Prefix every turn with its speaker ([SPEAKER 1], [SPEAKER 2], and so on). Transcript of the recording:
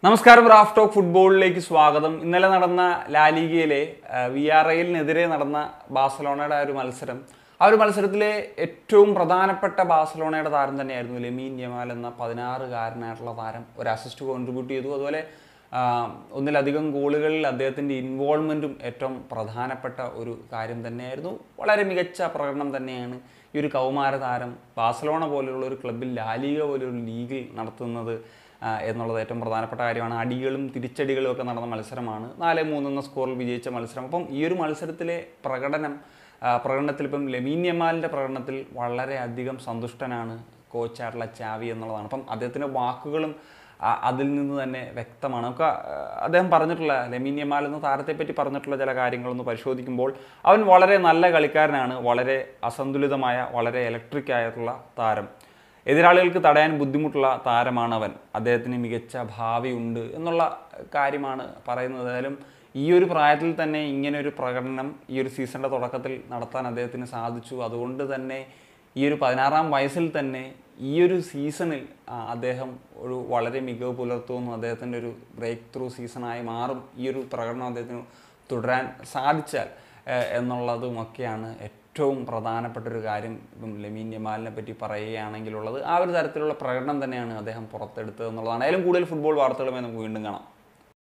[SPEAKER 1] നമസ്കാരം Raf talk ഫുട്ബോളിലേക്ക് സ്വാഗതം ഇന്നലെ നടന്ന ലാലിഗയിലെ വി ആർ ഐലിനെതിരെ നടന്ന ബാഴ്സലോണയുടെ ആ ഒരു മത്സരം ആ ഒരു മത്സരത്തിലെ ഏറ്റവും പ്രധാനപ്പെട്ട ബാഴ്സലോണയുടെ താരം തന്നെയായിരുന്നു ലെമീൻ യമാൽ എന്ന പതിനാറുകാരനായിട്ടുള്ള താരം ഒരു അസിസ്റ്റ് കോൺട്രിബ്യൂട്ട് ചെയ്തു അതുപോലെ ആ, ഒന്നിലധികം ഗോളുകളിൽ അദ്ദേഹത്തിൻ്റെ ഇൻവോൾവ്മെൻറ്റും ഏറ്റവും പ്രധാനപ്പെട്ട ഒരു കാര്യം തന്നെയായിരുന്നു വളരെ മികച്ച പ്രകടനം തന്നെയാണ് ഈ ഒരു കൗമാര താരം ബാഴ്സലോണ പോലെയുള്ള ഒരു ക്ലബിൽ ലാലിക പോലെയൊരു ലീഗിൽ നടത്തുന്നത് ആ, എന്നുള്ളത് ഏറ്റവും പ്രധാനപ്പെട്ട കാര്യമാണ് അടികളും തിരിച്ചടികളും ഒക്കെ നടന്ന മത്സരമാണ് നാല് മൂന്ന് എന്ന സ്കോറിൽ വിജയിച്ച മത്സരം അപ്പം ഈ ഒരു മത്സരത്തിലെ പ്രകടനം ആ, പ്രകടനത്തിൽ ഇപ്പം ലെമീൻ യമാലിൻ്റെ പ്രകടനത്തിൽ വളരെയധികം സന്തുഷ്ടനാണ് കോച്ചായിട്ടുള്ള ചാവി എന്നുള്ളതാണ് അപ്പം അദ്ദേഹത്തിൻ്റെ വാക്കുകളും ആ, അതിൽ നിന്ന് തന്നെ വ്യക്തമാണ് നമുക്ക് ആ, അദ്ദേഹം പറഞ്ഞിട്ടുള്ള ലെമീൻ യമാൽ എന്ന താരത്തെപ്പറ്റി പറഞ്ഞിട്ടുള്ള ചില കാര്യങ്ങളൊന്ന് പരിശോധിക്കുമ്പോൾ അവൻ വളരെ നല്ല കളിക്കാരനാണ് വളരെ അസന്തുലിതമായ വളരെ ഇലക്ട്രിക് ആയിട്ടുള്ള താരം എതിരാളികൾക്ക് തടയാൻ ബുദ്ധിമുട്ടുള്ള താരമാണ് അവൻ അദ്ദേഹത്തിന് മികച്ച ഭാവിയുണ്ട് എന്നുള്ള കാര്യമാണ് പറയുന്നത് ഏതായാലും ഈ ഒരു പ്രായത്തിൽ തന്നെ ഇങ്ങനെ ഒരു പ്രകടനം ഈ ഒരു സീസണിൻ്റെ തുടക്കത്തിൽ നടത്താൻ അദ്ദേഹത്തിന് സാധിച്ചു അതുകൊണ്ട് തന്നെ ഈ ഒരു പതിനാറാം വയസ്സിൽ തന്നെ ഈ ഒരു സീസണിൽ ആ, അദ്ദേഹം ഒരു വളരെ മികവ് പുലർത്തുമെന്നും അദ്ദേഹത്തിൻ്റെ ഒരു ബ്രേക്ക് ത്രൂ സീസണായി മാറും ഈ ഒരു പ്രകടനം അദ്ദേഹത്തിന് തുടരാൻ സാധിച്ചാൽ ഏഹ്, എന്നുള്ളതുമൊക്കെയാണ് ഏറ്റവും പ്രധാനപ്പെട്ട ഒരു കാര്യം ഇപ്പം ലെമീൻ യമാലിനെ പറ്റി പറയുകയാണെങ്കിലുള്ളത് ആ ഒരു തരത്തിലുള്ള പ്രകടനം തന്നെയാണ് അദ്ദേഹം പുറത്തെടുത്തത് എന്നുള്ളതാണ് അതിലും കൂടുതൽ ഫുട്ബോൾ വാർത്തകളുമായി നമുക്ക് വീണ്ടും കാണാം